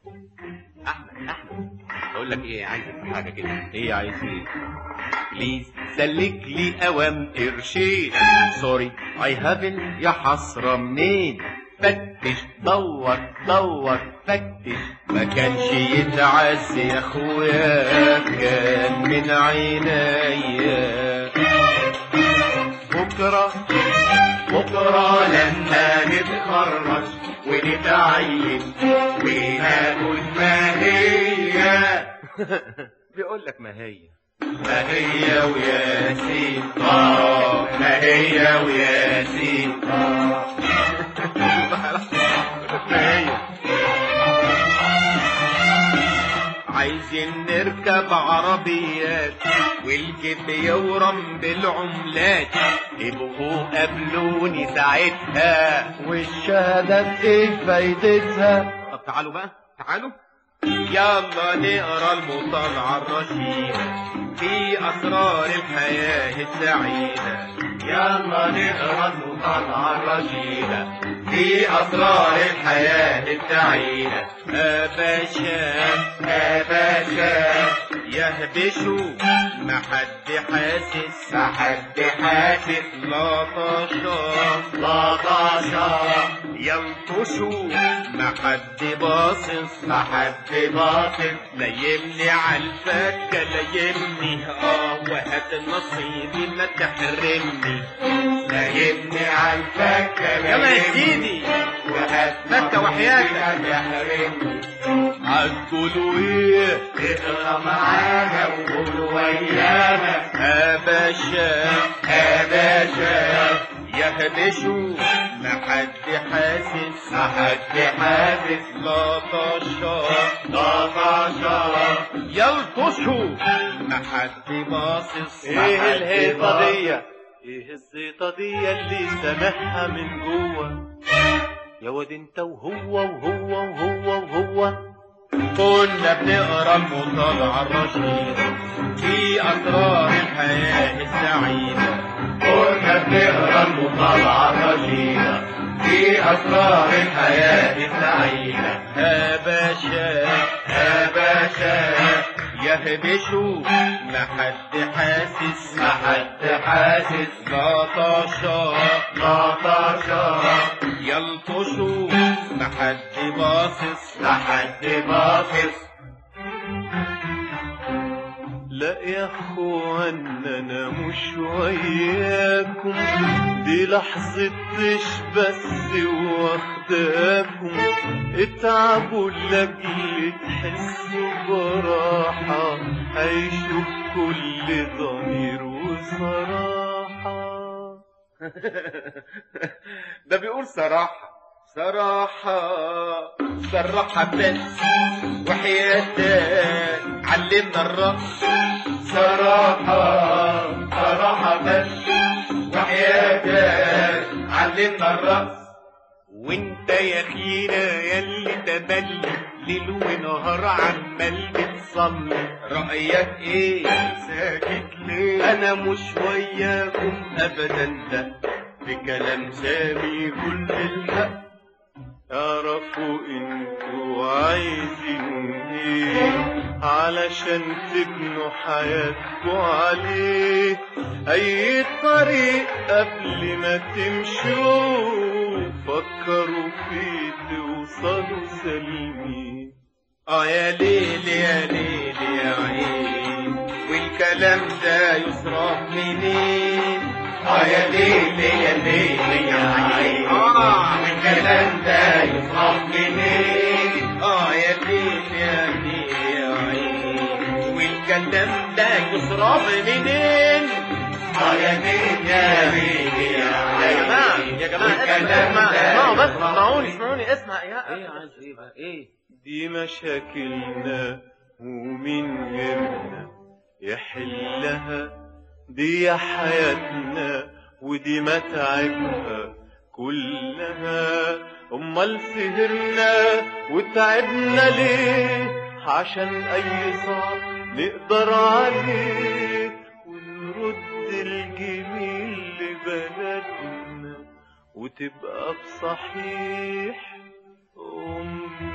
احمد احمد بقول لك ايه عايزك في حاجه كده ايه عايز ايه بليز سلك لي اوام قرشين سوري اي هافن يا حسرة منين فتش دور دور فتش ما كانش يتعز يا اخويا كان من عينيا بكرة بكرة لما نتخرج ونتعين وناكل ما هي بيقول لك ما هي ما هي وياسين اه ما هي وياسين اه ما هي عايزين نركب عربيات والجيب يورم بالعملات يبقوا قابلوني ساعتها والشهادات ايه فايدتها طب تعالوا بقى تعالوا يلا نقرا المطالعة الرشيدة في أسرار الحياة السعيدة يلا نقرا المطالعة الرشيدة في أسرار الحياة السعيدة أباشا أباشا يهبشوا ما حد حاسس ما حد حاسس لا طشا لا طشا يلطشوا ما حد باصص ما حد باصص نيمني عالفكة نيمني اه وهات نصيبي ما تحرمني نيمني عالفكة يلا يا سيدي وهات فكة وحياتك. ما تحرمني هتقولوا ايه اقرا معانا وقول ويانا اباشا أباشا يهبشوا ما حد حاسس ما حد حاسس لا طشا لا طشا يلطشوا ما حد باصص ايه الهيصة دي؟ ايه الزيطة دي اللي سامعها من جوه يا واد انت وهو وهو وهو وهو كنا بنقرا المطالعة الرشيدة في أسرار الحياة السعيدة كنا بنقرا المطالعة الرشيدة في أسرار الحياة السعيدة يا باشا يا باشا يهبشوا ما حد حاسس ما حد حاسس لا طشا لا طشا يلطشوا ما حد باصص ما حد باصص لا يا اخوان انا مش وياكم دي لحظة طش بس واخداكم اتعبوا لاجل تحسوا براحة عيشوا بكل ضمير وصراحة ده بيقول صراحة صراحة صراحة بس وحياتك علمنا الرقص صراحة صراحة بس وحياتك علمنا الرقص وانت يا خينا ياللي تملي ليل ونهار عمال بتصلي رأيك ايه ساكت ليه انا مش وياكم ابدا ده في كلام سامي كل الحق اعرفوا انتوا عايزين ايه علشان تبنوا حياتكوا عليه اي طريق قبل ما تمشوا فكروا فيه توصلوا سالمين اه يا ليل يا ليل يا عين والكلام ده يصرف منين اه يا ليل يا ليل يا عين آه. والكلام ده يصرف منين اه يا ليل يا ليل يا عين والكلام ده يصرف منين اه يا ليل يا ليل يا عين يا جماعة والكلام ده اسمعوا بس يصرف اسمعوني منين. اسمعوني اسمع يا ايه عايز ايه بقى ايه دي مشاكلنا ومين غيرنا يحلها دي حياتنا ودي متاعبها كلها امال سهرنا وتعبنا ليه عشان اي صعب نقدر عليه ونرد الجميل لبلدنا وتبقى بصحيح أم